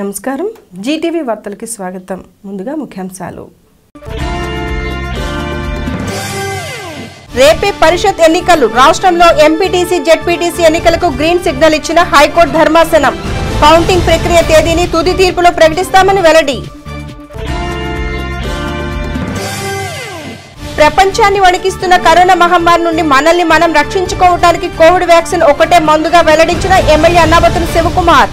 నమస్కారం జీటీవీ వార్తలకి స్వాగతం ముందుగా ముఖ్యాంశాలు రేపే పరిషత్ ఎన్నికలు రాష్ట్రంలో ఎంపీటీసీ జెడ్పీటీసీ ఎన్నికలకు గ్రీన్ సిగ్నల్ ఇచ్చిన హైకోర్టు ధర్మాసనం కౌంటింగ్ ప్రక్రియ తేదీని తుది తీర్పులో ప్రకటిస్తామని వెల్లడి ప్రపంచాన్ని వణికిస్తున్న కరోనా మహమ్మారి నుండి మనల్ని మనం రక్షించుకోవడానికి కోవిడ్ వ్యాక్సిన్ ఒకటే మందుగా వెల్లడించిన ఎమ్మెల్యే అన్నాబతుని శివకుమార్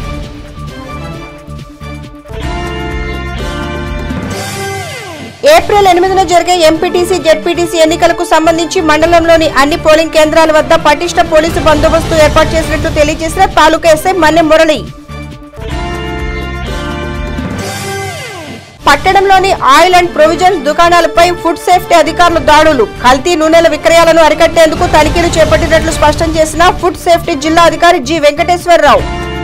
ఏప్రిల్ ఎనిమిదిన జరిగే ఎంపీటీసీ జెడ్పీటీసీ ఎన్నికలకు సంబంధించి మండలంలోని అన్ని పోలింగ్ కేంద్రాల వద్ద పటిష్ట పోలీసు బందోబస్తు ఏర్పాటు చేసినట్లు తెలియజేసిన తాలూకా ఎస్ఐ మన్నె మురళి పట్టణంలోని ఆయిల్ అండ్ ప్రొవిజన్స్ దుకాణాలపై ఫుడ్ సేఫ్టీ అధికారులు దాడులు కల్తీ నూనెల విక్రయాలను అరికట్టేందుకు తనిఖీలు చేపట్టినట్లు స్పష్టం చేసిన ఫుడ్ సేఫ్టీ జిల్లా అధికారి జి వెంకటేశ్వరరావు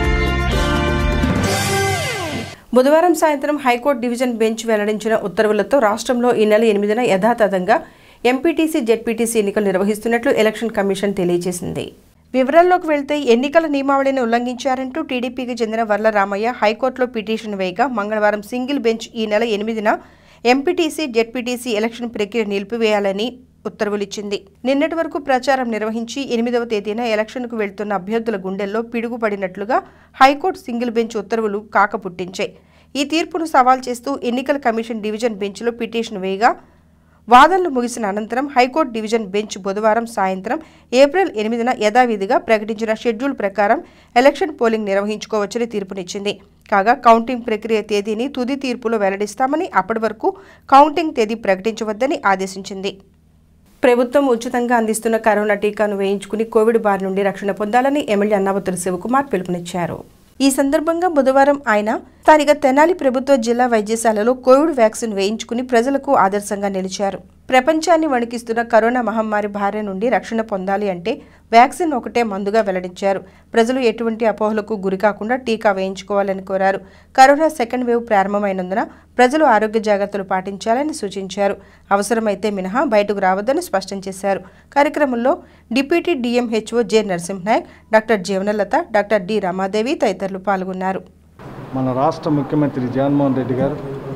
బుధవారం సాయంత్రం హైకోర్టు డివిజన్ బెంచ్ వెల్లడించిన ఉత్తర్వులతో రాష్ట్రంలో ఈ నెల ఎనిమిదిన యథాతథంగా ఎంపీటీసీ జెడ్పీటీసీ ఎన్నికలు నిర్వహిస్తున్నట్లు ఎలక్షన్ కమిషన్ తెలియజేసింది వివరాల్లోకి వెళ్తే ఎన్నికల నియమావళిని ఉల్లంఘించారంటూ టీడీపీకి చెందిన వర్ల రామయ్య హైకోర్టులో పిటిషన్ వేయగా మంగళవారం సింగిల్ బెంచ్ ఈ నెల ఎనిమిదిన ఎంపీటీసీ జెడ్పీటీసీ ఎలక్షన్ ప్రక్రియ నిలిపివేయాలని ఉత్తర్వులిచ్చింది నిన్నటి వరకు ప్రచారం నిర్వహించి ఎనిమిదవ తేదీన ఎలక్షన్కు వెళ్తున్న అభ్యర్థుల గుండెల్లో పిడుగుపడినట్లుగా హైకోర్టు సింగిల్ బెంచ్ ఉత్తర్వులు కాకపుట్టించాయి ఈ తీర్పును సవాల్ చేస్తూ ఎన్నికల కమిషన్ డివిజన్ బెంచ్లో పిటిషన్ వేయగా వాదనలు ముగిసిన అనంతరం హైకోర్టు డివిజన్ బెంచ్ బుధవారం సాయంత్రం ఏప్రిల్ ఎనిమిదిన యథావిధిగా ప్రకటించిన షెడ్యూల్ ప్రకారం ఎలక్షన్ పోలింగ్ నిర్వహించుకోవచ్చని తీర్పునిచ్చింది కాగా కౌంటింగ్ ప్రక్రియ తేదీని తుది తీర్పులో వెల్లడిస్తామని అప్పటి వరకు కౌంటింగ్ తేదీ ప్రకటించవద్దని ఆదేశించింది ప్రభుత్వం ఉచితంగా అందిస్తున్న కరోనా టీకాను వేయించుకుని కోవిడ్ బారి నుండి రక్షణ పొందాలని ఎమ్మెల్యే అన్నావతుల శివకుమార్ పిలుపునిచ్చారు ఈ సందర్భంగా బుధవారం ఆయన స్థానిక తెనాలి ప్రభుత్వ జిల్లా వైద్యశాలలో కోవిడ్ వ్యాక్సిన్ వేయించుకుని ప్రజలకు ఆదర్శంగా నిలిచారు ప్రపంచాన్ని వణికిస్తున్న కరోనా మహమ్మారి బారి నుండి రక్షణ పొందాలి అంటే వ్యాక్సిన్ ఒకటే మందుగా వెల్లడించారు ప్రజలు ఎటువంటి అపోహలకు గురికాకుండా టీకా వేయించుకోవాలని కోరారు కరోనా సెకండ్ వేవ్ ప్రారంభమైనందున ప్రజలు ఆరోగ్య జాగ్రత్తలు పాటించాలని సూచించారు అవసరమైతే మినహా బయటకు రావద్దని స్పష్టం చేశారు కార్యక్రమంలో deputy DMHO J Narasimhanayak doctor Jeevanalatha doctor D Ramadevi తదితరులు పాల్గొన్నారు మన రాష్ట్ర ముఖ్యమంత్రి జగన్మోహన్ రెడ్డి గారు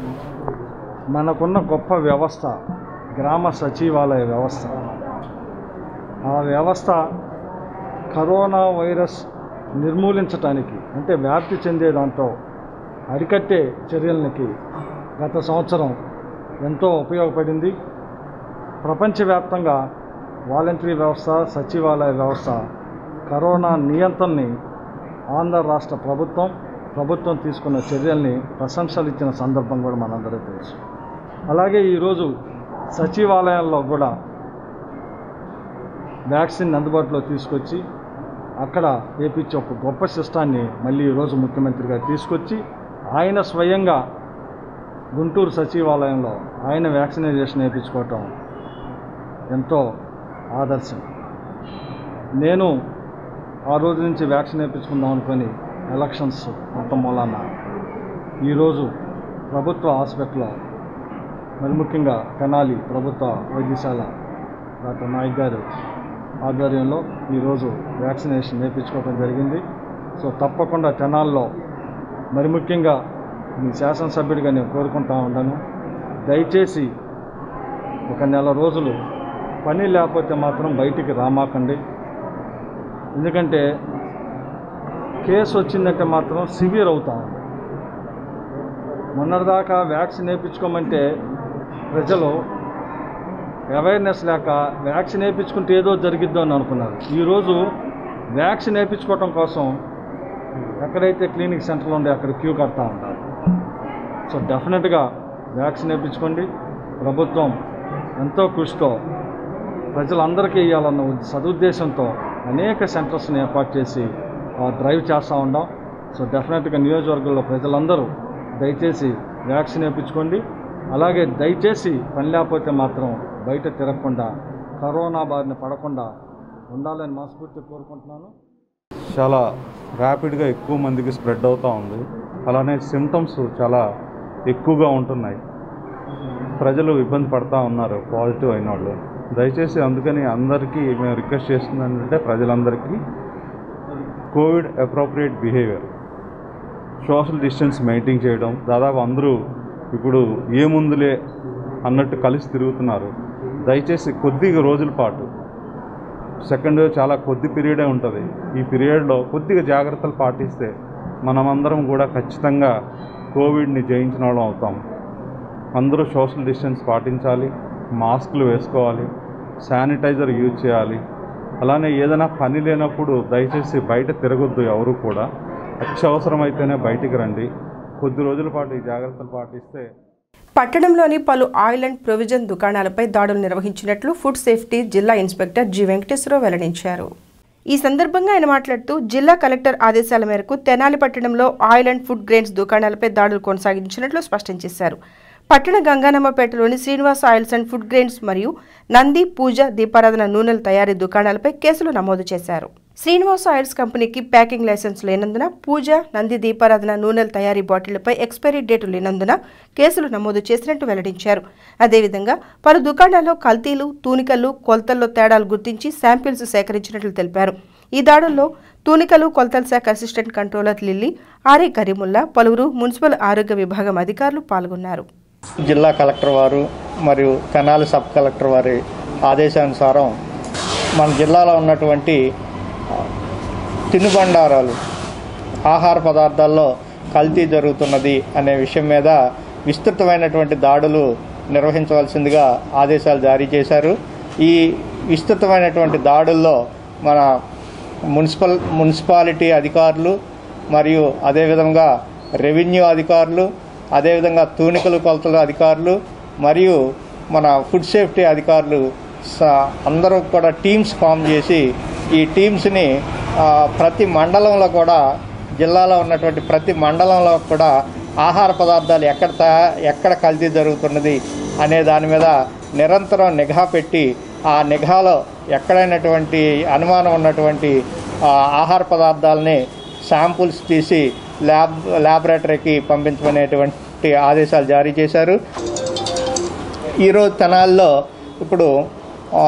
మనకున్న గొప్ప వ్యవస్థ గ్రామ సచివాలయ వ్యవస్థ ఆ వ్యవస్థ కరోనా వైరస్ నిర్మూలించటానికి అంటే వ్యాప్తి చెందే దాంట్లో అరికట్టే చర్యలకి గత సంవత్సరం ఎంతో ఉపయోగపడింది ప్రపంచవ్యాప్తంగా వాలంటరీ వ్యవస్థ సచివాలయ వ్యవస్థ కరోనా నియంత్రణని ఆంధ్ర రాష్ట్ర ప్రభుత్వం ప్రభుత్వం తీసుకున్న చర్యల్ని ప్రశంసలు ఇచ్చిన సందర్భం కూడా మనందరికీ తెలుసు అలాగే ఈరోజు సచివాలయాల్లో కూడా వ్యాక్సిన్ అందుబాటులో తీసుకొచ్చి అక్కడ వేపించే ఒక గొప్ప సిస్టాన్ని మళ్ళీ ఈరోజు ముఖ్యమంత్రి గారు తీసుకొచ్చి ఆయన స్వయంగా గుంటూరు సచివాలయంలో ఆయన వ్యాక్సినైజేషన్ వేయించుకోవటం ఎంతో ఆదర్శం నేను ఆ రోజు నుంచి వ్యాక్సిన్ వేయించుకుందాం అనుకొని ఎలక్షన్స్ మొత్తం మూలాన ఈరోజు ప్రభుత్వ హాస్పిటల్లో మరి ముఖ్యంగా తెనాలి ప్రభుత్వ వైద్యశాల డాక్టర్ నాయక్ గారు ఆధ్వర్యంలో ఈరోజు వ్యాక్సినేషన్ వేయించుకోవడం జరిగింది సో తప్పకుండా తెనాల్లో మరి ముఖ్యంగా మీ శాసనసభ్యుడిగా నేను కోరుకుంటా ఉన్నాను దయచేసి ఒక నెల రోజులు పని లేకపోతే మాత్రం బయటికి రామాకండి ఎందుకంటే కేసు వచ్చిందంటే మాత్రం సివియర్ అవుతా ఉంది మొన్నటిదాకా వ్యాక్సిన్ వేయించుకోమంటే ప్రజలు అవేర్నెస్ లేక వ్యాక్సిన్ వేయించుకుంటే ఏదో జరిగిద్దో అని అనుకున్నారు ఈరోజు వ్యాక్సిన్ వేయించుకోవటం కోసం ఎక్కడైతే క్లినిక్ సెంటర్లు ఉండే అక్కడ క్యూ కడతా ఉంటారు సో డెఫినెట్గా వ్యాక్సిన్ వేయించుకోండి ప్రభుత్వం ఎంతో కృషితో ప్రజలందరికీ ఇవ్వాలన్న ఉద్- సదుద్దేశంతో అనేక సెంటర్స్ని ఏర్పాటు చేసి ఆ, డ్రైవ్ చేస్తూ ఉన్నాం సో డెఫినెట్గా నియోజకవర్గంలో ప్రజలందరూ దయచేసి వ్యాక్సిన్ వేయించుకోండి అలాగే దయచేసి పని లేకపోతే మాత్రం బయట తిరగకుండా కరోనా బారిన పడకుండా ఉండాలని మనస్ఫూర్తి కోరుకుంటున్నాను చాలా ర్యాపిడ్గా ఎక్కువ మందికి స్ప్రెడ్ అవుతూ ఉంది అలానే సిమ్టమ్స్ చాలా ఎక్కువగా ఉంటున్నాయి ప్రజలు ఇబ్బంది పడతా ఉన్నారు పాజిటివ్ అయిన వాళ్ళు దయచేసి అందుకని అందరికీ మేము రిక్వెస్ట్ చేస్తుంది ఏంటంటే ప్రజలందరికీ Covid appropriate behaviour social distance maintain చేయడం దాదాపు అందరూ ఇప్పుడు ఏముందులే అన్నట్టు కలిసి తిరుగుతున్నారు దయచేసి కొద్దిగా రోజుల పాటు సెకండ్ వేవ్ చాలా కొద్ది పీరియడే ఉంటుంది ఈ పీరియడ్లో కొద్దిగా జాగ్రత్తలు పాటిస్తే మనమందరం కూడా ఖచ్చితంగా కోవిడ్ని జయించిన వాళ్ళం అవుతాం అందరూ సోషల్ డిస్టెన్స్ పాటించాలి మాస్కులు వేసుకోవాలి శానిటైజర్ యూజ్ చేయాలి అలానే ఏదైనా పని లేనప్పుడు దయచేసి బయట తిరగొద్దు ఎవరు కూడా అత్యవసరమైతేనే బయటికి రండి కొద్ది రోజుల పాటు ఈ జాగ్రత్తలు పాటిస్తే పట్టణంలోని పలు ఆయిల్ అండ్ ప్రొవిజన్ దుకాణాలపై దాడులు నిర్వహించినట్లు ఫుడ్ సేఫ్టీ జిల్లా ఇన్స్పెక్టర్ జి వెంకటేశ్వరరావు వెల్లడించారు ఈ సందర్భంగా ఆయన మాట్లాడుతూ జిల్లా కలెక్టర్ ఆదేశాల మేరకు తెనాలి పట్టణంలో ఆయిల్ అండ్ ఫుడ్ గ్రెయిన్స్ దుకాణాలపై దాడులు కొనసాగించినట్లు స్పష్టం చేశారు పట్టణ గంగానమ్మపేటలోని Srinivas oils and food grains మరియు నంది పూజ దీపారాధన నూనెల తయారీ దుకాణాలపై కేసులు నమోదు చేశారు శ్రీనివాస్ ఆయిల్స్ కంపెనీకి ప్యాకింగ్ లైసెన్స్ లేనందున పూజ నంది దీపారాధన నూనెల తయారీ బాటిళ్లపై ఎక్స్పైరీ డేటు లేనందున కేసులు నమోదు చేసినట్టు వెల్లడించారు అదేవిధంగా పలు దుకాణాల్లో కల్తీలు తూనికలు కొలతల్లో తేడాలు గుర్తించి శాంపిల్స్ సేకరించినట్లు తెలిపారు ఈ దాడుల్లో తూనికలు కొలతల శాఖ assistant controller Lilly RA Kareemulla పలువురు మున్సిపల్ ఆరోగ్య విభాగం అధికారులు పాల్గొన్నారు జిల్లా కలెక్టర్ వారు మరియు తెనాలి సబ్ కలెక్టర్ వారి ఆదేశానుసారం మన జిల్లాలో ఉన్నటువంటి ఆ, తినుబండారాలు ఆహార పదార్థాల్లో కల్తీ జరుగుతున్నది అనే విషయం మీద విస్తృతమైనటువంటి దాడులు నిర్వహించవలసిందిగా ఆదేశాలు జారీ చేశారు ఈ విస్తృతమైనటువంటి దాడుల్లో మన మున్సిపల్ మున్సిపాలిటీ అధికారులు మరియు అదేవిధంగా రెవెన్యూ అధికారులు అదేవిధంగా తూనికలు కొలతల అధికారులు మరియు మన ఫుడ్ సేఫ్టీ అధికారులు స- అందరూ కూడా టీమ్స్ ఫామ్ చేసి ఈ టీమ్స్ని ఆ, ప్రతి మండలంలో కూడా జిల్లాలో ఉన్నటువంటి ప్రతి మండలంలో కూడా ఆహార పదార్థాలు ఎక్కడ తయా- ఎక్కడ కల్తీ జరుగుతున్నది అనే దాని మీద నిరంతరం నిఘా పెట్టి ఆ నిఘాలో ఎక్కడైనటువంటి అనుమానం ఉన్నటువంటి ఆ, ఆహార పదార్థాలని శాంపుల్స్ తీసి ల్యాబ్ ల్యాబొరేటరీకి పంపించమనేటువంటి ఆదేశాలు జారీ చేశారు ఈరోజు తెనాల్లో ఇప్పుడు ఆ,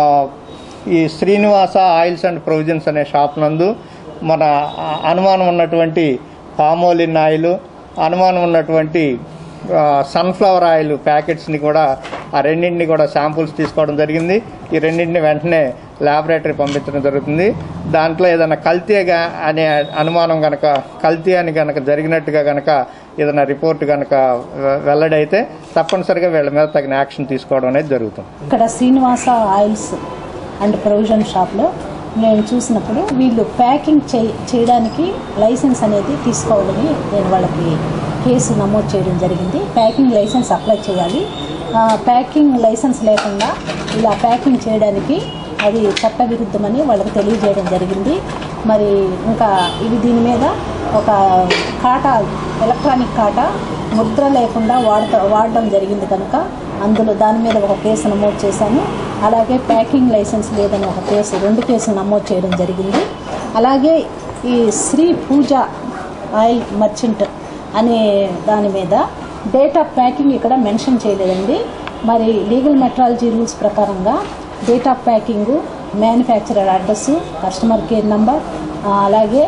ఈ శ్రీనివాస ఆయిల్స్ అండ్ ప్రొవిజన్స్ అనే షాప్ నందు మన ఆ, అనుమానం ఉన్నటువంటి పామోలిన్ ఆయిల్ అనుమానం ఉన్నటువంటి ఆ, సన్ఫ్లవర్ ఆయిల్ ప్యాకెట్స్ని కూడా ఆ రెండింటిని కూడా శాంపుల్స్ తీసుకోవడం జరిగింది ఈ రెండింటిని వెంటనే ల్యాబొరేటరీ పంపించడం జరుగుతుంది దాంట్లో ఏదైనా కల్తీగా అనే అనుమానం కనుక కల్తీ అని కనుక జరిగినట్టుగా కనుక ఏదైనా రిపోర్ట్ కనుక వె- వెల్లడైతే తప్పనిసరిగా వీళ్ళ మీద తగిన యాక్షన్ తీసుకోవడం అనేది జరుగుతుంది ఇక్కడ శ్రీనివాస ఆయిల్స్ అండ్ ప్రొవిజన్ షాప్లో నేను చూసినప్పుడు వీళ్ళు ప్యాకింగ్ చే చేయడానికి లైసెన్స్ అనేది తీసుకోవాలని నేను వాళ్ళకి కేసు నమోదు చేయడం జరిగింది ప్యాకింగ్ లైసెన్స్ అప్లై చేయాలి ఆ, ప్యాకింగ్ లైసెన్స్ లేకుండా ఇలా ప్యాకింగ్ చేయడానికి అది చట్టవిరుద్ధమని వాళ్ళకి తెలియజేయడం జరిగింది మరి ఇంకా ఇది దీని మీద ఒక కాటా ఎలక్ట్రానిక్ కాటా ముద్ర లేకుండా వాడత వాడడం జరిగింది కనుక అందులో దాని మీద ఒక కేసు నమోదు చేశాను అలాగే ప్యాకింగ్ లైసెన్స్ లేదని ఒక కేసు రెండు కేసులు నమోదు చేయడం జరిగింది అలాగే ఈ శ్రీ పూజ ఆయిల్ మర్చెంట్ అనే దాని మీద డేట్ ఆఫ్ ప్యాకింగ్ ఇక్కడ మెన్షన్ చేయలేదండి మరి లీగల్ మెట్రాలజీ రూల్స్ ప్రకారంగా date of packing manufacturer address customer care number అలాగే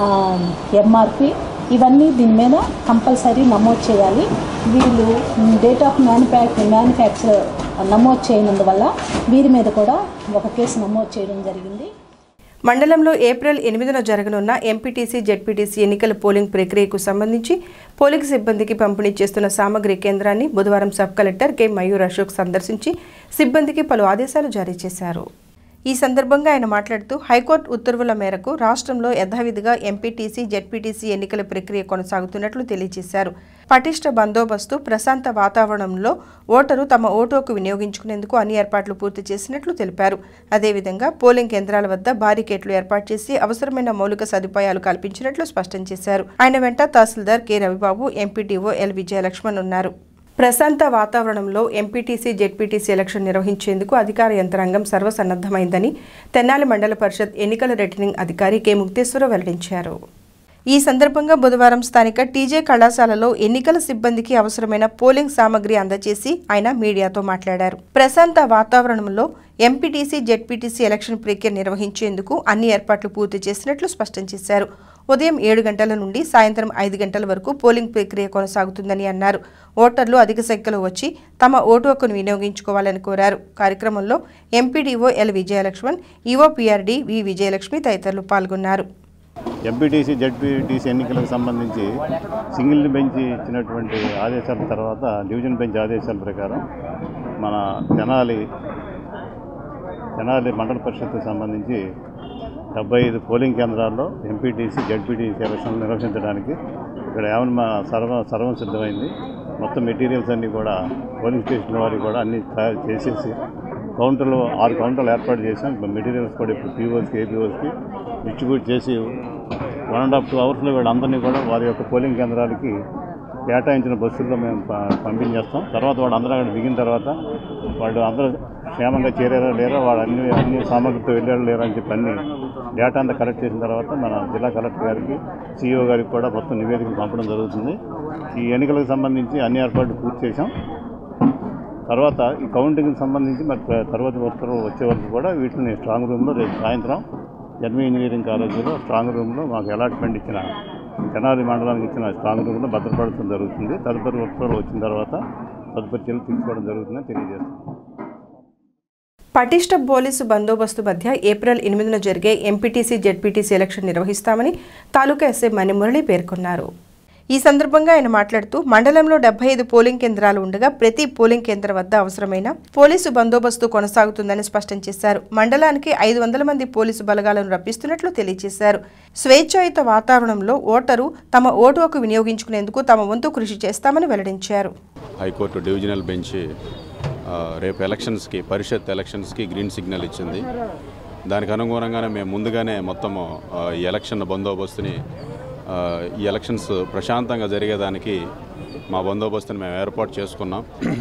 ఎంఆర్పి ఇవన్నీ దీని మీద కంపల్సరీ నమోదు చేయాలి వీళ్ళు డేట్ ఆఫ్ మ్యానుఫ్యాక్ మ్యానుఫ్యాక్చర్ నమోదు చేయనందువల్ల వీరి మీద కూడా ఒక కేసు నమోదు చేయడం జరిగింది మండలంలో ఏప్రిల్ ఎనిమిదిన జరగనున్న ఎంపీటీసీ జెడ్పీటీసీ ఎన్నికల పోలింగ్ ప్రక్రియకు సంబంధించి పోలింగ్ సిబ్బందికి పంపిణీ చేస్తున్న సామగ్రి కేంద్రాన్ని బుధవారం sub collector K Mayur Ashok సందర్శించి సిబ్బందికి పలు ఆదేశాలు జారీ చేశారు ఈ సందర్భంగా ఆయన మాట్లాడుతూ హైకోర్టు ఉత్తర్వుల మేరకు రాష్ట్రంలో యథావిధిగా ఎంపీటీసీ జెడ్పీటీసీ ఎన్నికల ప్రక్రియ కొనసాగుతున్నట్లు తెలియజేశారు పటిష్ట బందోబస్తు ప్రశాంత వాతావరణంలో ఓటరు తమ ఓటుకు వినియోగించుకునేందుకు అన్ని ఏర్పాట్లు పూర్తి చేసినట్లు తెలిపారు అదేవిధంగా పోలింగ్ కేంద్రాల వద్ద బారికేట్లు ఏర్పాటు చేసి అవసరమైన మౌలిక సదుపాయాలు కల్పించినట్లు స్పష్టం చేశారు ఆయన వెంట tahsildar K Ravibabu MPTO L Vijayalakshman ఉన్నారు ప్రశాంత వాతావరణంలో ఎంపీటీసీ జెడ్పీటీసీ ఎలక్షన్ నిర్వహించేందుకు అధికార యంత్రాంగం సర్వసన్నద్ధమైందని తెన్నాలి మండల పరిషత్ ఎన్నికల రిటర్నింగ్ అధికారి కె ముక్తేశ్వరరావు వెల్లడించారు ఈ సందర్భంగా బుధవారం స్థానిక టీజే కళాశాలలో ఎన్నికల సిబ్బందికి అవసరమైన పోలింగ్ సామగ్రి అందజేసి ఆయన మీడియాతో మాట్లాడారు ప్రశాంత వాతావరణంలో ఎంపీటీసీ జెడ్పీటీసీ ఎలక్షన్ ప్రక్రియ నిర్వహించేందుకు అన్ని ఏర్పాట్లు పూర్తి చేసినట్లు స్పష్టం చేశారు ఉదయం ఏడు గంటల నుండి సాయంత్రం ఐదు గంటల వరకు పోలింగ్ ప్రక్రియ కొనసాగుతుందని అన్నారు ఓటర్లు అధిక సంఖ్యలో వచ్చి తమ ఓటు హక్కును వినియోగించుకోవాలని కోరారు కార్యక్రమంలో MPDO L Vijayalakshman EO PRD V Vijayalakshmi తదితరులు పాల్గొన్నారు ఎంపీటీసీ జడ్పీటీసీ ఎన్నికలకు సంబంధించి సింగిల్ బెంచ్ ఇచ్చినటువంటి ఆదేశాల తర్వాత డివిజన్ బెంచ్ ఆదేశాల ప్రకారం మన తెనాలి తెనాలి మండల పరిషత్కు సంబంధించి డెబ్బై ఐదు పోలింగ్ కేంద్రాల్లో ఎంపీటీసీ జడ్పీటీసీ ఎలక్షన్లు నిర్వహించడానికి ఇక్కడ ఏమైనా మా సర్వ సర్వం సిద్ధమైంది మొత్తం మెటీరియల్స్ అన్నీ కూడా పోలింగ్ స్టేషన్ వారికి కూడా అన్నీ తయారు చేసేసి కౌంటర్లు ఆరు కౌంటర్లు ఏర్పాటు చేసాం ఇప్పుడు మెటీరియల్స్ కూడా ఇప్పుడు పీఓస్కి ఏపీఓస్కి డిస్ట్రిబ్యూట్ చేసి వన్ అండ్ హాఫ్ టూ అవర్స్లో వీళ్ళందరినీ కూడా వారి యొక్క పోలింగ్ కేంద్రాలకి కేటాయించిన బస్సుల్లో మేము ప- పంపించేస్తాం తర్వాత వాళ్ళు అందరూ అక్కడ దిగిన తర్వాత వాళ్ళు అందరూ క్షేమంగా చేరారా లేరా వాళ్ళు అన్ని అన్ని సామగ్రితో వెళ్ళారా లేరా అని చెప్పి అన్ని డేటా అంతా కలెక్ట్ చేసిన తర్వాత మన జిల్లా కలెక్టర్ గారికి సీఈఓ గారికి కూడా మొత్తం నివేదికలు పంపడం జరుగుతుంది ఈ ఎన్నికలకు సంబంధించి అన్ని ఏర్పాట్లు పూర్తి చేశాం తర్వాత ఈ కౌంటింగ్కి సంబంధించి మరి త- తర్వాత ఉత్తర్వులు వచ్చే వరకు కూడా వీటిని స్ట్రాంగ్ రూమ్లో రేపు సాయంత్రం జన్మీ ఇంజనీరింగ్ కాలేజీలో స్ట్రాంగ్ రూమ్లో మాకు అలాట్మెంట్ ఇచ్చిన తెనాలి మండలానికి ఇచ్చిన స్ట్రాంగ్ రూమ్లో భద్రపడటం జరుగుతుంది తదుపరి ఉత్తర్వులు వచ్చిన తర్వాత తదుపరి చర్యలు తీసుకోవడం జరుగుతుందని తెలియజేస్తున్నాం పటిష్ట పోలీసు బందోబస్తు మధ్య ఏప్రిల్ ఎనిమిదిన జరిగే ఎంపీటీసీ జెడ్పీటీసీ ఎలక్షన్ నిర్వహిస్తామని తాలూకా ఎస్ఐ మణిమురళి పేర్కొన్నారు ఈ సందర్భంగా ఆయన మాట్లాడుతూ మండలంలో డెబ్బై ఐదు పోలింగ్ కేంద్రాలు ఉండగా ప్రతి పోలింగ్ కేంద్రం వద్ద అవసరమైన పోలీసు బందోబస్తు కొనసాగుతుందని స్పష్టం చేశారు మండలానికి ఐదు వందల మంది పోలీసు బలగాలను రప్పిస్తున్నట్లు తెలియజేశారు స్వేచ్ఛాయుత వాతావరణంలో ఓటరు తమ ఓటు హక్కు వినియోగించుకునేందుకు తమ వంతు కృషి చేస్తామని వెల్లడించారు హైకోర్టు డివిజనల్ బెంచ్ ఆ, రేపు ఎలక్షన్స్కి పరిషత్ ఎలక్షన్స్కి గ్రీన్ సిగ్నల్ ఇచ్చింది దానికి అనుగుణంగానే మేము ముందుగానే మొత్తము ఆ, ఈ ఎలక్షన్ బందోబస్తుని ఆ, ఈ ఎలక్షన్స్ ప్రశాంతంగా జరిగేదానికి మా బందోబస్తుని మేము ఏర్పాటు చేసుకున్నాం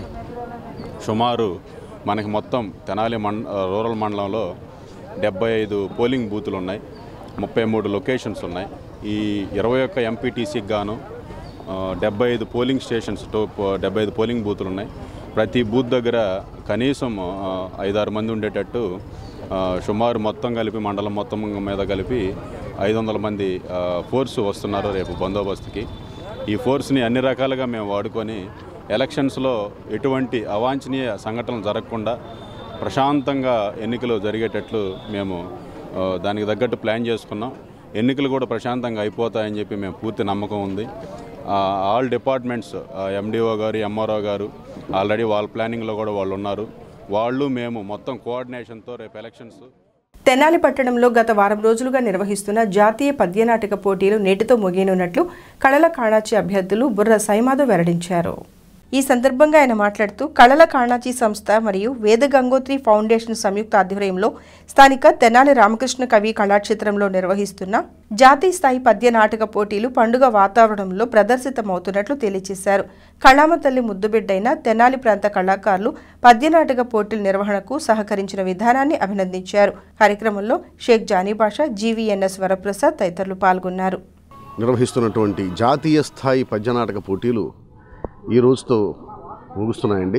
సుమారు మనకి మొత్తం తెనాలి మండ రూరల్ మండలంలో డెబ్బై ఐదు పోలింగ్ బూతులు ఉన్నాయి ముప్పై మూడు లొకేషన్స్ ఉన్నాయి ఈ ఇరవై ఒక్క ఎంపీటీసీకి గాను ఆ, డెబ్బై ఐదు పోలింగ్ స్టేషన్స్ టో డెబ్బై ఐదు పోలింగ్ బూతులు ఉన్నాయి ప్రతి బూత్ దగ్గర కనీసం ఆ, ఐదారు మంది ఉండేటట్టు ఆ, సుమారు మొత్తం కలిపి మండలం మొత్తం మీద కలిపి ఐదు వందల మంది ఆ, ఫోర్స్ వస్తున్నారు రేపు బందోబస్తుకి ఈ ఫోర్స్ని అన్ని రకాలుగా మేము వాడుకొని ఎలక్షన్స్లో ఎటువంటి అవాంఛనీయ సంఘటనలు జరగకుండా ప్రశాంతంగా ఎన్నికలు జరిగేటట్లు మేము ఆ, దానికి తగ్గట్టు ప్లాన్ చేసుకున్నాం ఎన్నికలు కూడా ప్రశాంతంగా అయిపోతాయని చెప్పి మేము పూర్తి నమ్మకం ఉంది ఆ, all departments MDO garu MRO garu already వాళ్ళ ప్లానింగ్లో కూడా వాళ్ళు ఉన్నారు వాళ్ళు మేము మొత్తం కోఆర్డినేషన్తో రేపు ఎలక్షన్స్ తెనాలి పట్టణంలో గత వారం రోజులుగా నిర్వహిస్తున్న జాతీయ పద్యనాటక పోటీలు నేటితో ముగియనున్నట్లు కళల కాణాచి అభ్యర్థులు బుర్ర సైమాధవ్ వెల్లడించారు ఈ సందర్భంగా ఆయన మాట్లాడుతూ కళల కాణాచి సంస్థ మరియు వేద గంగోత్రి ఫౌండేషన్ సంయుక్త ఆధ్వర్యంలో స్థానిక తెనాలి రామకృష్ణ కవి కళాక్షేత్రంలో నిర్వహిస్తున్న జాతీయ స్థాయి పద్య నాటక పోటీలు పండుగ వాతావరణంలో ప్రదర్శితమవుతున్నట్లు తెలియజేశారు కళామ తల్లి ముద్దుబిడ్డైన తెనాలి ప్రాంత కళాకారులు పద్యనాటక పోటీల నిర్వహణకు సహకరించిన విధానాన్ని అభినందించారు కార్యక్రమంలో షేక్ జానీబాషా జీవీఎన్ఎస్ వరప్రసాద్ తదితరులు పాల్గొన్నారు నిర్వహిస్తున్నటువంటి జాతీయ స్థాయి పద్యనాటక పోటీలు ఈ రోజుతో ముగుస్తున్నాయండి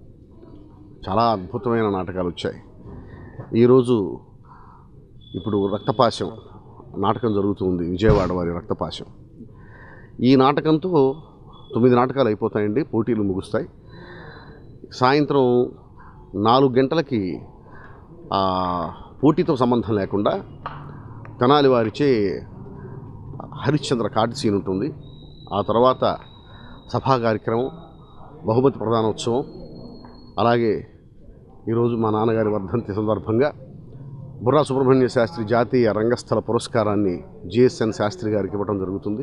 చాలా అద్భుతమైన నాటకాలు వచ్చాయి ఈరోజు ఇప్పుడు రక్తపాశం నాటకం జరుగుతుంది విజయవాడ వారి రక్తపాశం ఈ నాటకంతో తొమ్మిది నాటకాలు అయిపోతాయండి పోటీలు ముగుస్తాయి సాయంత్రం నాలుగు గంటలకి ఆ పోటీతో సంబంధం లేకుండా తెనాలి వారిచే హరిశ్చంద్ర కార్డు సీన్ ఉంటుంది ఆ తర్వాత సభా కార్యక్రమం బహుమతి ప్రధానోత్సవం అలాగే ఈరోజు మా నాన్నగారి వర్ధంతి సందర్భంగా బుర్రా సుబ్రహ్మణ్య శాస్త్రి జాతీయ రంగస్థల పురస్కారాన్ని జిఎస్ఎన్ శాస్త్రి గారికి ఇవ్వడం జరుగుతుంది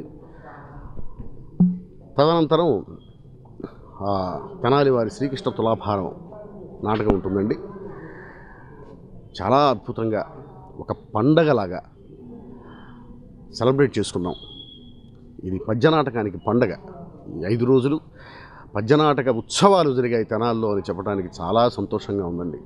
తదనంతరం ఆ, తెనాలి వారి శ్రీకృష్ణ తులాభారం నాటకం ఉంటుందండి చాలా అద్భుతంగా ఒక పండగలాగా సెలబ్రేట్ చేసుకున్నాం ఇది పద్యనాటకానికి పండగ ఈ ఐదు రోజులు పద్యనాటక ఉత్సవాలు జరిగాయి తెనాల్లో అని చెప్పడానికి చాలా సంతోషంగా ఉందండి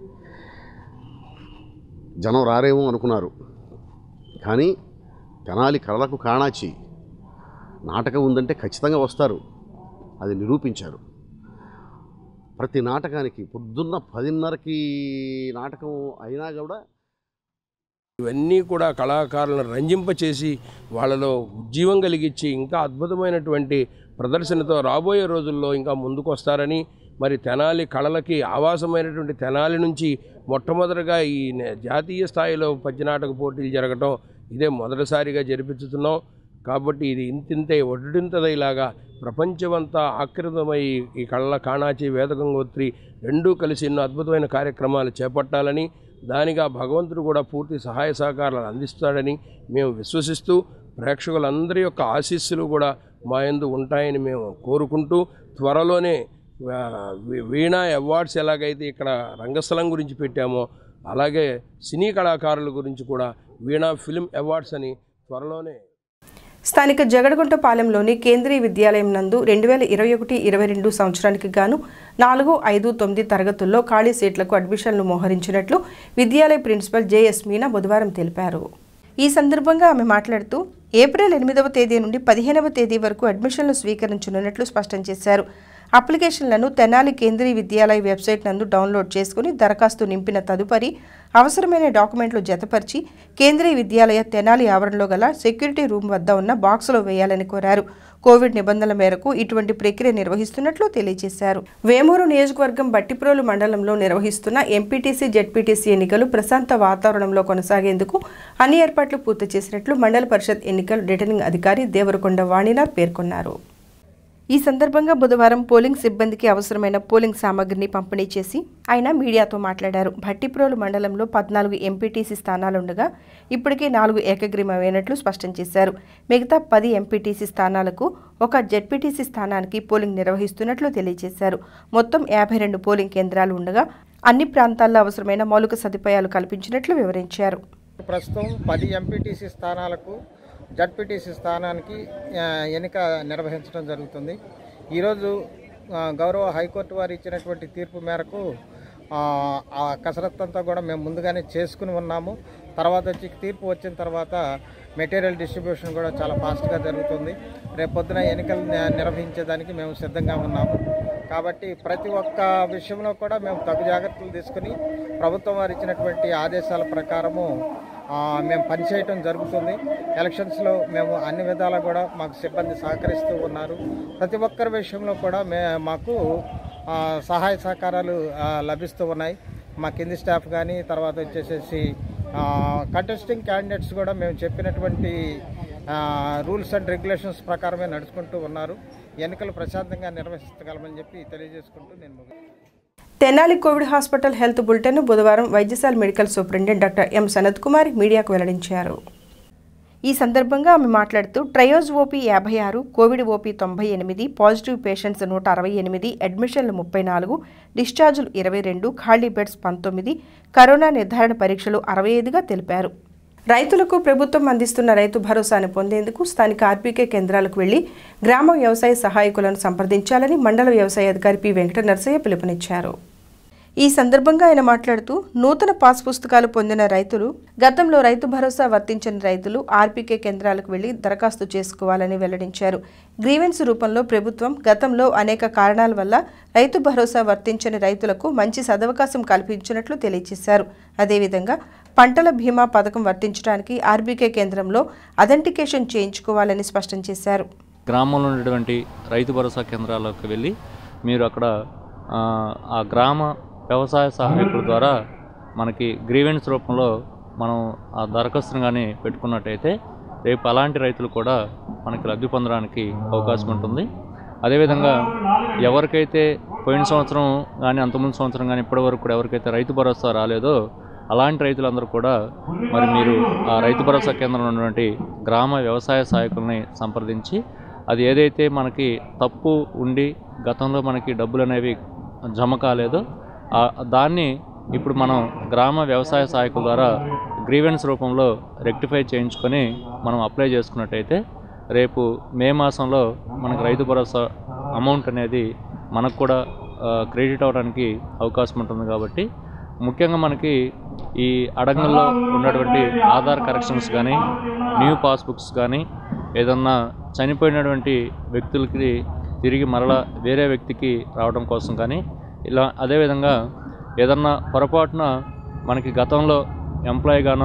జనం రారేమో అనుకున్నారు కానీ తెనాలి కళలకు కాణాచి నాటకం ఉందంటే ఖచ్చితంగా వస్తారు అది నిరూపించారు ప్రతి నాటకానికి పొద్దున్న పదిన్నరకి నాటకం అయినా కూడా ఇవన్నీ కూడా కళాకారులను రంజింపచేసి వాళ్ళలో ఉజ్జీవం కలిగించి ఇంకా అద్భుతమైనటువంటి ప్రదర్శనతో రాబోయే రోజుల్లో ఇంకా ముందుకు వస్తారని మరి తెనాలి కళలకి ఆవాసమైనటువంటి తెనాలి నుంచి మొట్టమొదటిగా ఈ నే- జాతీయ స్థాయిలో పద్యనాటక పోటీలు జరగటం ఇదే మొదటిసారిగా జరిపించుతున్నాం కాబట్టి ఇది ఇంతింతే ఒడ్డింతదైలాగా ప్రపంచమంతా ఆకృతమై ఈ కళ్ళ కాణాచి వేదగంగోత్రి రెండూ కలిసి ఎన్నో అద్భుతమైన కార్యక్రమాలు చేపట్టాలని దానిగా భగవంతుడు కూడా పూర్తి సహాయ సహకారాలు అందిస్తాడని మేము విశ్వసిస్తూ ప్రేక్షకులందరి యొక్క ఆశీస్సులు కూడా మా యందు ఉంటాయని మేము కోరుకుంటూ త్వరలోనే ఆ, వీ- వీణా అవార్డ్స్ ఎలాగైతే ఇక్కడ రంగస్థలం గురించి పెట్టామో అలాగే సినీ కళాకారుల గురించి కూడా వీణా ఫిల్మ్ అవార్డ్స్ అని త్వరలోనే స్థానిక జగడగుంటపాలెంలోని కేంద్రీయ విద్యాలయం నందు రెండు వేల ఇరవై ఒకటి ఇరవై రెండు సంవత్సరానికి గాను నాలుగు ఐదు తొమ్మిది తరగతుల్లో ఖాళీ సీట్లకు అడ్మిషన్లు మోహరించినట్లు విద్యాలయ ప్రిన్సిపల్ జేఎస్ మీనా బుధవారం తెలిపారు ఈ సందర్భంగా ఆమె మాట్లాడుతూ ఏప్రిల్ ఎనిమిదవ తేదీ నుండి పదిహేనవ తేదీ వరకు అడ్మిషన్లు స్వీకరించనున్నట్లు స్పష్టం చేశారు అప్లికేషన్లను తెనాలి కేంద్రీయ విద్యాలయ వెబ్సైట్ నందు డౌన్లోడ్ చేసుకుని దరఖాస్తు నింపిన తదుపరి అవసరమైన డాక్యుమెంట్లు జతపరిచి కేంద్రీయ విద్యాలయ తెనాలి ఆవరణలో గల సెక్యూరిటీ రూమ్ వద్ద ఉన్న బాక్సులో వేయాలని కోరారు కోవిడ్ నిబంధనల మేరకు ఇటువంటి ప్రక్రియ నిర్వహిస్తున్నట్లు తెలియజేశారు వేమూరు నియోజకవర్గం బట్టిప్రోలు మండలంలో నిర్వహిస్తున్న ఎంపీటీసీ జెడ్పీటీసీ ఎన్నికలు ప్రశాంత వాతావరణంలో కొనసాగేందుకు అన్ని ఏర్పాట్లు పూర్తి చేసినట్లు మండల పరిషత్ ఎన్నికల రిటర్నింగ్ అధికారి దేవరకొండ వాణినాథ్ పేర్కొన్నారు ఈ సందర్భంగా బుధవారం పోలింగ్ సిబ్బందికి అవసరమైన పోలింగ్ సామాగ్రిని పంపిణీ చేసి ఆయన మీడియాతో మాట్లాడారు భట్టిప్రోలు మండలంలో పద్నాలుగు ఎంపీటీసీ స్థానాలుండగా ఇప్పటికే నాలుగు ఏకగ్రీవమైనట్లు స్పష్టం చేశారు మిగతా పది ఎంపీటీసీ స్థానాలకు ఒక జెడ్పీటీసీ స్థానానికి పోలింగ్ నిర్వహిస్తున్నట్లు తెలియజేశారు మొత్తం యాభై రెండు పోలింగ్ కేంద్రాలు ఉండగా అన్ని ప్రాంతాల్లో అవసరమైన మౌలిక సదుపాయాలు కల్పించినట్లు వివరించారు ప్రస్తుతం పది ఎంపీటీసీ స్థానాలకు జడ్పీటీసీ స్థానానికి ఆ, ఎన్నిక నిర్వహించడం జరుగుతుంది ఈరోజు ఆ, గౌరవ హైకోర్టు వారు ఇచ్చినటువంటి తీర్పు మేరకు ఆ, ఆ కసరత్తు అంతా కూడా మేము ముందుగానే చేసుకుని ఉన్నాము తర్వాత వచ్చి తీర్పు వచ్చిన తర్వాత మెటీరియల్ డిస్ట్రిబ్యూషన్ కూడా చాలా ఫాస్ట్గా జరుగుతుంది రేపు పొద్దున ఎన్నికలు ని- నిర్వహించేదానికి మేము సిద్ధంగా ఉన్నాము కాబట్టి ప్రతి ఒక్క విషయంలో కూడా మేము తగు జాగ్రత్తలు తీసుకుని ప్రభుత్వం వారు ఇచ్చినటువంటి ఆదేశాల ప్రకారము ఆ, మేము పనిచేయటం జరుగుతుంది ఎలక్షన్స్లో మేము అన్ని విధాలా కూడా మాకు సిబ్బంది సహకరిస్తూ ఉన్నారు ప్రతి ఒక్కరి విషయంలో కూడా మే మాకు ఆ, సహాయ సహకారాలు ఆ, లభిస్తూ ఉన్నాయి మా కింది స్టాఫ్ కానీ తర్వాత వచ్చేసేసి కంటెస్టింగ్ క్యాండిడేట్స్ కూడా మేము చెప్పినటువంటి రూల్స్ అండ్ రెగ్యులేషన్స్ ప్రకారమే నడుచుకుంటూ ఉన్నారు ఎన్నికలు ప్రశాంతంగా నిర్వహించగలమని చెప్పి తెలియజేసుకుంటూ నేను ముగి- Tenali Covid hospital health bulletin బుధవారం వైద్యశాల medical superintendent doctor M Sanath Kumar మీడియాకు వెల్లడించారు ఈ సందర్భంగా ఆమె మాట్లాడుతూ ట్రయోజ్ ఓపీ యాభై ఆరు కోవిడ్ ఓపీ తొంభై ఎనిమిది పాజిటివ్ పేషెంట్స్ నూట అరవై ఎనిమిది అడ్మిషన్లు ముప్పై నాలుగు డిశ్చార్జులు ఇరవై రెండు ఖాళీ బెడ్స్ పంతొమ్మిది కరోనా నిర్ధారణ పరీక్షలు అరవై ఐదుగా తెలిపారు రైతులకు ప్రభుత్వం అందిస్తున్న రైతు భరోసాను పొందేందుకు స్థానిక ఆర్పీకే కేంద్రాలకు వెళ్లి గ్రామ వ్యవసాయ సహాయకులను సంప్రదించాలని మండల వ్యవసాయ అధికారి పి వెంకట నరసయ్య పిలుపునిచ్చారు ఈ సందర్భంగా ఆయన మాట్లాడుతూ నూతన పాస్ పుస్తకాలు పొందిన రైతులు గతంలో రైతు భరోసా వర్తించని రైతులు ఆర్పీకే కేంద్రాలకు వెళ్లి దరఖాస్తు చేసుకోవాలని వెల్లడించారు గ్రీవెన్స్ రూపంలో ప్రభుత్వం గతంలో అనేక కారణాల వల్ల రైతు భరోసా వర్తించని రైతులకు మంచి సదవకాశం కల్పించినట్లు తెలియజేశారు అదేవిధంగా పంటల బీమా పథకం వర్తించడానికి ఆర్బీకే కేంద్రంలో అథెంటికేషన్ చేయించుకోవాలని స్పష్టం చేశారు గ్రామంలో ఉన్నటువంటి రైతు భరోసా కేంద్రాలకు వెళ్ళి మీరు అక్కడ ఆ, ఆ గ్రామ వ్యవసాయ సహాయకుల ద్వారా మనకి గ్రీవెన్స్ రూపంలో మనం ఆ దరఖాస్తును కానీ పెట్టుకున్నట్టయితే రేపు అలాంటి రైతులు కూడా మనకి లబ్ధి పొందడానికి అవకాశం ఉంటుంది అదేవిధంగా ఎవరికైతే పోయిన సంవత్సరం కానీ అంతకుముందు సంవత్సరం కానీ ఇప్పటివరకు కూడా ఎవరికైతే రైతు భరోసా రాలేదో అలాంటి రైతులందరూ కూడా మరి మీరు ఆ రైతు భరోసా కేంద్రంలో ఉన్నటువంటి గ్రామ వ్యవసాయ సహాయకుల్ని సంప్రదించి అది ఏదైతే మనకి తప్పు ఉండి గతంలో మనకి డబ్బులు అనేవి జమ కాలేదో ఆ- దాన్ని ఇప్పుడు మనం గ్రామ వ్యవసాయ సహాయకుల ద్వారా గ్రీవెన్స్ రూపంలో రెక్టిఫై చేయించుకొని మనం అప్లై చేసుకున్నట్టయితే రేపు మే మాసంలో మనకు రైతు భరోసా అమౌంట్ అనేది మనకు కూడా ఆ, క్రెడిట్ అవడానికి అవకాశం ఉంటుంది కాబట్టి ముఖ్యంగా మనకి ఈ అడంగల్లో ఉన్నటువంటి ఆధార్ కరెక్షన్స్ కానీ న్యూ పాస్బుక్స్ కానీ ఏదన్నా చనిపోయినటువంటి వ్యక్తులకి తిరిగి మరలా వేరే వ్యక్తికి రావడం కోసం కానీ ఇలా అదేవిధంగా ఏదన్నా పొరపాటున మనకి గతంలో ఎంప్లాయ్ గానో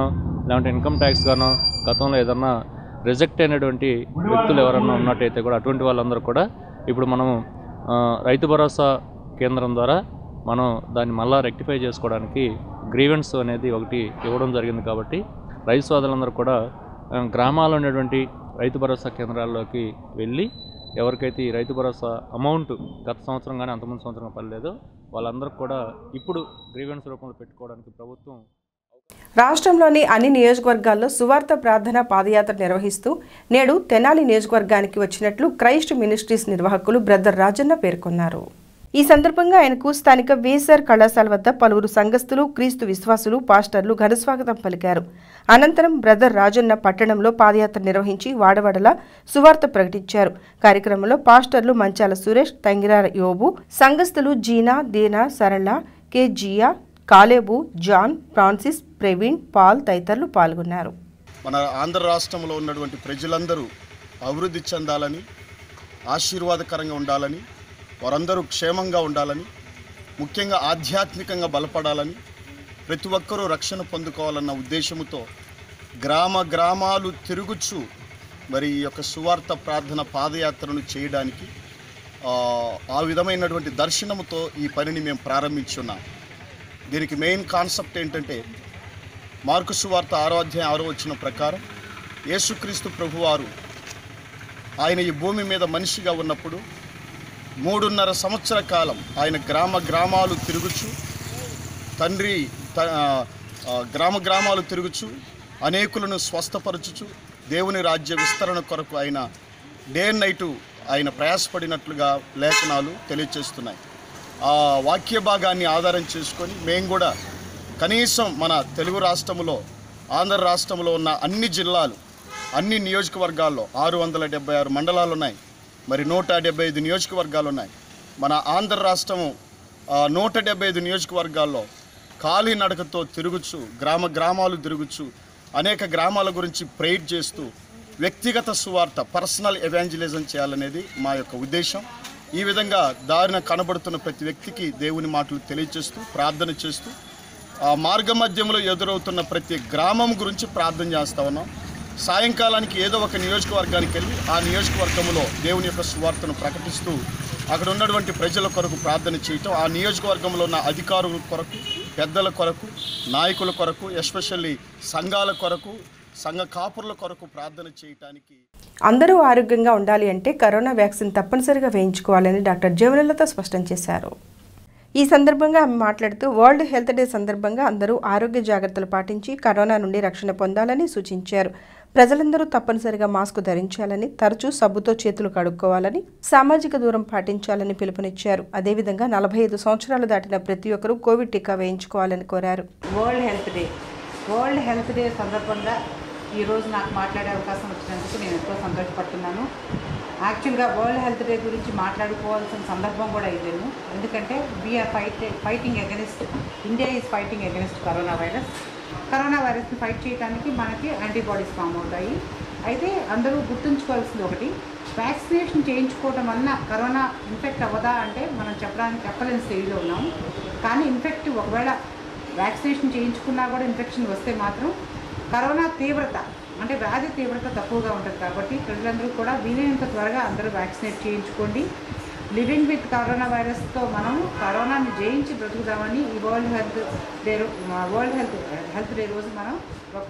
లేదంటే ఇన్కమ్ ట్యాక్స్ గానో గతంలో ఏదన్నా రిజెక్ట్ అయినటువంటి వ్యక్తులు ఎవరన్నా ఉన్నట్టయితే కూడా అటువంటి వాళ్ళందరూ కూడా ఇప్పుడు మనం ఆ, రైతు భరోసా కేంద్రం ద్వారా మనం దాన్ని మళ్ళా రెక్టిఫై చేసుకోవడానికి గ్రీవెన్స్ అనేది ఒకటి ఇవ్వడం జరిగింది కాబట్టి రైతు సోదరులందరూ కూడా ఆ, గ్రామాల్లో ఉన్నటువంటి రైతు భరోసా కేంద్రాల్లోకి వెళ్ళి ఎవరికైతే ఈ రైతు భరోసా అమౌంట్ గత సంవత్సరం కానీ అంతకుముందు సంవత్సరం పడలేదో వాళ్ళందరూ కూడా ఇప్పుడు గ్రీవెన్స్ రూపంలో పెట్టుకోవడానికి ప్రభుత్వం రాష్ట్రంలోని అన్ని నియోజకవర్గాల్లో సువార్త ప్రార్థన పాదయాత్ర నిర్వహిస్తూ నేడు తెనాలి నియోజకవర్గానికి వచ్చినట్లు క్రైస్ట్ మినిస్ట్రీస్ నిర్వాహకులు బ్రదర్ రాజన్న పేర్కొన్నారు ఈ సందర్భంగా ఆయనకు స్థానిక వేసర్ కళాశాల వద్ద పలువురు సంఘస్థులు క్రీస్తు విశ్వాసులు పాస్టర్లు ఘనస్వాగతం పలికారు అనంతరం బ్రదర్ రాజన్న పట్టణంలో పాదయాత్ర నిర్వహించి వాడవాడలా సువార్త ప్రకటించారు కార్యక్రమంలో పాస్టర్లు మంచాల సురేష్ తంగిరార యోబు సంఘస్థులు Jeena Deena Sarala K Jiya Caleb John Francis Praveen Paul తదితరులు పాల్గొన్నారు మన ఆంధ్ర రాష్ట్రంలో ఉన్నటువంటి ప్రజలందరూ అభివృద్ధి చెందాలని ఆశీర్వాదకరంగా ఉండాలని వారందరూ క్షేమంగా ఉండాలని ముఖ్యంగా ఆధ్యాత్మికంగా బలపడాలని ప్రతి ఒక్కరూ రక్షణ పొందుకోవాలన్న ఉద్దేశంతో గ్రామ గ్రామాలు తిరుగుచు మరి ఈ యొక్క సువార్త ప్రార్థన పాదయాత్రను చేయడానికి ఆ, ఆ విధమైనటువంటి దర్శనముతో ఈ పనిని మేము ప్రారంభించున్నాం దీనికి మెయిన్ కాన్సెప్ట్ ఏంటంటే మార్కు సువార్త ఆరో అధ్యాయం ఆరో వచ్చిన ప్రకారం యేసుక్రీస్తు ప్రభువారు ఆయన ఈ భూమి మీద మనిషిగా ఉన్నప్పుడు మూడున్నర సంవత్సర కాలం ఆయన గ్రామ గ్రామాలు తిరుగుచు తండ్రి త- ఆ, ఆ, గ్రామ గ్రామాలు తిరుగుచు అనేకులను స్వస్థపరచుచు దేవుని రాజ్య విస్తరణ కొరకు ఆయన డే అండ్ నైటు ఆయన ప్రయాసపడినట్లుగా లేఖనాలు తెలియచేస్తున్నాయి ఆ వాక్య భాగాన్ని ఆధారం చేసుకొని మేము కూడా కనీసం మన తెలుగు రాష్ట్రంలో ఆంధ్ర రాష్ట్రంలో ఉన్న అన్ని జిల్లాలు అన్ని నియోజకవర్గాల్లో ఆరు వందల డెబ్బై ఆరు మండలాలు ఉన్నాయి మరి నూట డెబ్బై ఐదు నియోజకవర్గాలు ఉన్నాయి మన ఆంధ్ర రాష్ట్రము ఆ, నూట డెబ్బై ఐదు నియోజకవర్గాల్లో కాలినడకతో తిరుగుచు గ్రామ గ్రామాలు తిరుగుచు అనేక గ్రామాల గురించి ప్రేయర్ చేస్తూ వ్యక్తిగత సువార్త పర్సనల్ ఎవాంజలిజం చేయాలనేది మా యొక్క ఉద్దేశం ఈ విధంగా దారిన కనబడుతున్న ప్రతి వ్యక్తికి దేవుని మాటలు తెలియచేస్తూ ప్రార్థన చేస్తూ ఆ మార్గ మధ్యంలో ఎదురవుతున్న ప్రతి గ్రామం గురించి ప్రార్థన చేస్తా ఉన్నాం సాయంకాలానికి ఏదో ఒక నియోజకవర్గానికి వెళ్ళి ఆ నియోజకవర్గంలో దేవుని యొక్క సువార్తను ప్రకటిస్తూ అక్కడ ఉన్నటువంటి ప్రజల కొరకు ప్రార్థన చేయటం ఆ నియోజకవర్గంలో ఉన్న అధికారుల కొరకు పెద్దల కొరకు నాయకుల కొరకు ఎస్పెషల్లీ సంఘాల కొరకు సంఘ కాపురుల కొరకు ప్రార్థన చేయటానికి అందరూ ఆరోగ్యంగా ఉండాలి అంటే కరోనా వ్యాక్సిన్ తప్పనిసరిగా వేయించుకోవాలని డాక్టర్ జవనలత స్పష్టం చేశారు ఈ సందర్భంగా ఆమె మాట్లాడుతూ వరల్డ్ హెల్త్ డే సందర్భంగా అందరూ ఆరోగ్య జాగ్రత్తలు పాటించి కరోనా నుండి రక్షణ పొందాలని సూచించారు ప్రజలందరూ తప్పనిసరిగా మాస్క్ ధరించాలని తరచూ సబ్బుతో చేతులు కడుక్కోవాలని సామాజిక దూరం పాటించాలని పిలుపునిచ్చారు అదేవిధంగా నలభై ఐదు సంవత్సరాలు దాటిన ప్రతి ఒక్కరూ కోవిడ్ టీకా వేయించుకోవాలని కోరారు World Health Day World Health Day సందర్భంగా ఈరోజు నాకు మాట్లాడే అవకాశం వచ్చినందుకు నేను ఎంతో సంతోషపడుతున్నాను యాక్చువల్గా వరల్డ్ హెల్త్ డే గురించి మాట్లాడుకోవాల్సిన సందర్భం కూడా ఇదేను ఎందుకంటే we are fight fighting against India is fighting against corona virus corona వైరస్ని ఫైట్ చేయడానికి మనకి యాంటీబాడీస్ ఫామ్ అవుతాయి అయితే అందరూ గుర్తుంచుకోవాల్సింది ఒకటి వ్యాక్సినేషన్ చేయించుకోవడం వలన కరోనా ఇన్ఫెక్ట్ అవ్వదా అంటే మనం చెప్పడానికి చెప్పలేని స్థితిలో ఉన్నాం కానీ ఇన్ఫెక్ట్ ఒకవేళ వ్యాక్సినేషన్ చేయించుకున్నా కూడా ఇన్ఫెక్షన్ వస్తే మాత్రం కరోనా తీవ్రత అంటే వ్యాధి తీవ్రత తక్కువగా ఉంటుంది కాబట్టి ప్రజలందరూ కూడా వీలైనంత త్వరగా అందరూ వ్యాక్సినేట్ చేయించుకోండి లివింగ్ విత్ కరోనా వైరస్తో మనం కరోనాని జయించి బ్రతుకుదామని ఈ వరల్డ్ హెల్త్ డే రో- వరల్డ్ హెల్త్ హెల్త్ డే రోజు మనం ఒక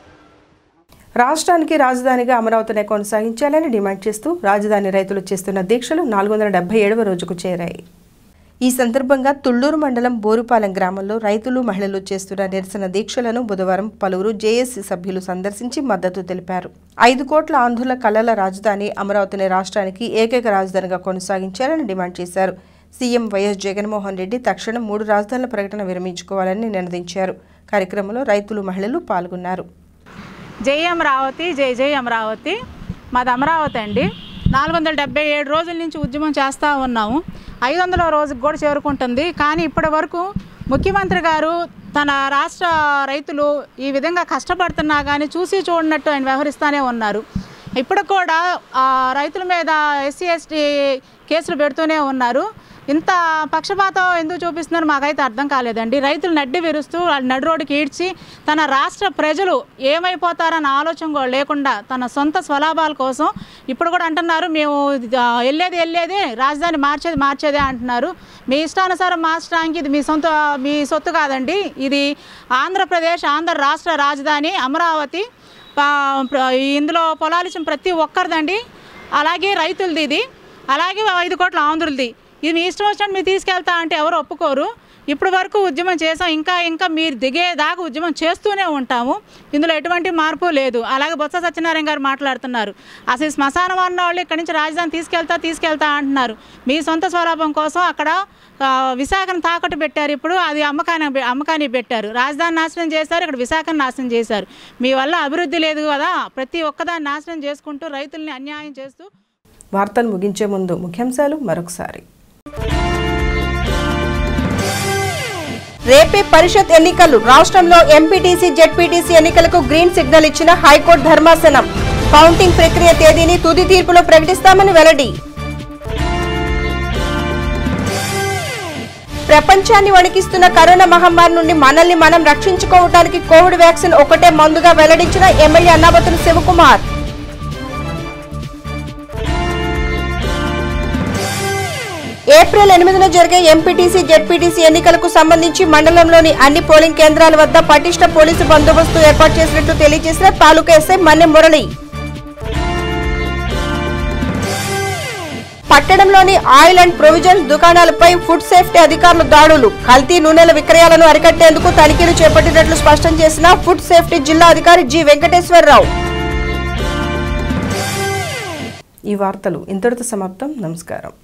రాష్ట్రానికి రాజధానిగా అమరావతినే కొనసాగించాలని డిమాండ్ చేస్తూ రాజధాని రైతులు చేస్తున్న దీక్షలు నాలుగు వందల డెబ్బై ఏడవ రోజుకు చేరాయి ఈ సందర్భంగా తుళ్లూరు మండలం బోరుపాలెం గ్రామంలో రైతులు మహిళలు చేస్తున్న నిరసన దీక్షలను బుధవారం పలువురు జేఏసీ సభ్యులు సందర్శించి మద్దతు తెలిపారు ఐదు కోట్ల ఆంధ్రుల కళల రాజధాని అమరావతిని రాష్ట్రానికి ఏకైక రాజధానిగా కొనసాగించాలని డిమాండ్ చేశారు సీఎం వైఎస్ జగన్మోహన్ రెడ్డి తక్షణం మూడు రాజధానుల ప్రకటన విరమించుకోవాలని నినదించారు కార్యక్రమంలో రైతులు మహిళలు పాల్గొన్నారు జై అమరావతి జై జై అమరావతి మాది అమరావతి అండి నాలుగు వందల డెబ్బై ఏడు రోజుల నుంచి ఉద్యమం చేస్తూ ఉన్నాము ఐదు వందల రోజుకి కూడా చేరుకుంటుంది కానీ ఇప్పటి వరకు ముఖ్యమంత్రి గారు తన రాష్ట్ర రైతులు ఈ విధంగా కష్టపడుతున్నా కానీ చూసి చూడనట్టు ఆయన వ్యవహరిస్తూనే ఉన్నారు ఇప్పుడు కూడా ఆ, రైతుల మీద ఎస్సీ ఎస్టీ కేసులు పెడుతూనే ఉన్నారు ఇంత పక్షపాతం ఎందుకు చూపిస్తున్నారు మాకైతే అర్థం కాలేదండి రైతులు నడ్డి విరుస్తూ వాళ్ళు నడు రోడ్డుకి ఈడ్చి తన రాష్ట్ర ప్రజలు ఏమైపోతారన్న ఆలోచన కూడా లేకుండా తన సొంత స్వలాభాల కోసం ఇప్పుడు కూడా అంటున్నారు మేము ఆ, వెళ్ళేది వెళ్ళేదే రాజధాని మార్చేది మార్చేదే అంటున్నారు మీ ఇష్టానుసారం మార్చడానికి ఇది మీ సొంత మీ సొత్తు కాదండి ఇది ఆంధ్రప్రదేశ్ ఆంధ్ర రాష్ట్ర రాజధాని అమరావతి పా- ప్ర- ఇందులో పొలాలు ఇచ్చిన ప్రతి ఒక్కరిదండి అలాగే రైతులది ఇది అలాగే ఐదు కోట్ల ఆంధ్రులది ఇది మీ ఇష్టం వచ్చినట్టు మీరు తీసుకెళ్తా అంటే ఎవరు ఒప్పుకోరు ఇప్పుడు వరకు ఉద్యమం చేసాం ఇంకా ఇంకా మీరు దిగేదాకా ఉద్యమం చేస్తూనే ఉంటాము ఇందులో ఎటువంటి మార్పు లేదు అలాగే బొత్స సత్యనారాయణ గారు మాట్లాడుతున్నారు అసలు ఈ శ్మశానం అన్న వాళ్ళు ఇక్కడి నుంచి రాజధాని తీసుకెళ్తా తీసుకెళ్తా అంటున్నారు మీ సొంత స్వలాభం కోసం అక్కడ ఆ, విశాఖను తాకట్టు పెట్టారు ఇప్పుడు అది అమ్మకాన్ని అమ్మకాన్ని పెట్టారు రాజధాని నాశనం చేశారు ఇక్కడ విశాఖను నాశనం చేశారు మీ వల్ల అభివృద్ధి లేదు కదా ప్రతి ఒక్కదాన్ని నాశనం చేసుకుంటూ రైతుల్ని అన్యాయం చేస్తూ వార్తలు ముగించే ముందు ముఖ్యాంశాలు మరొకసారి రేపే పరిషత్ ఎన్నికలు రాష్ట్రంలో ఎంపీటీసీ జెడ్పీటీసీ ఎన్నికలకు గ్రీన్ సిగ్నల్ ఇచ్చిన హైకోర్టు ధర్మాసనం కౌంటింగ్ ప్రక్రియ తేదీని తుది తీర్పులో ప్రకటిస్తామని వెల్లడి ప్రపంచాన్ని వణికిస్తున్న కరోనా మహమ్మారి నుండి మనల్ని మనం రక్షించుకోవటానికి కోవిడ్ వ్యాక్సిన్ ఒకటే మందుగా వెల్లడించిన ఎమ్మెల్యే అన్నాబతుల శివకుమార్ ఏప్రిల్ ఎనిమిదిన జరిగే ఎంపీటీసీ జెడ్పీటీసీ ఎన్నికలకు సంబంధించి మండలంలోని అన్ని పోలింగ్ కేంద్రాల వద్ద పటిష్ట పోలీసు బందోబస్తు ఏర్పాటు చేసినట్లు తెలియజేసిన తాలూకా ఎస్ఐ మన్నె మురళి పట్టణంలోని ఆయిల్ అండ్ ప్రొవిజన్స్ దుకాణాలపై ఫుడ్ సేఫ్టీ అధికారులు దాడులు కల్తీ నూనెల విక్రయాలను అరికట్టేందుకు తనిఖీలు చేపట్టినట్లు స్పష్టం చేసిన ఫుడ్ సేఫ్టీ జిల్లా అధికారి జి వెంకటేశ్వరరావు ఈ వార్తలు ఇంతటితో సమాప్తం నమస్కారం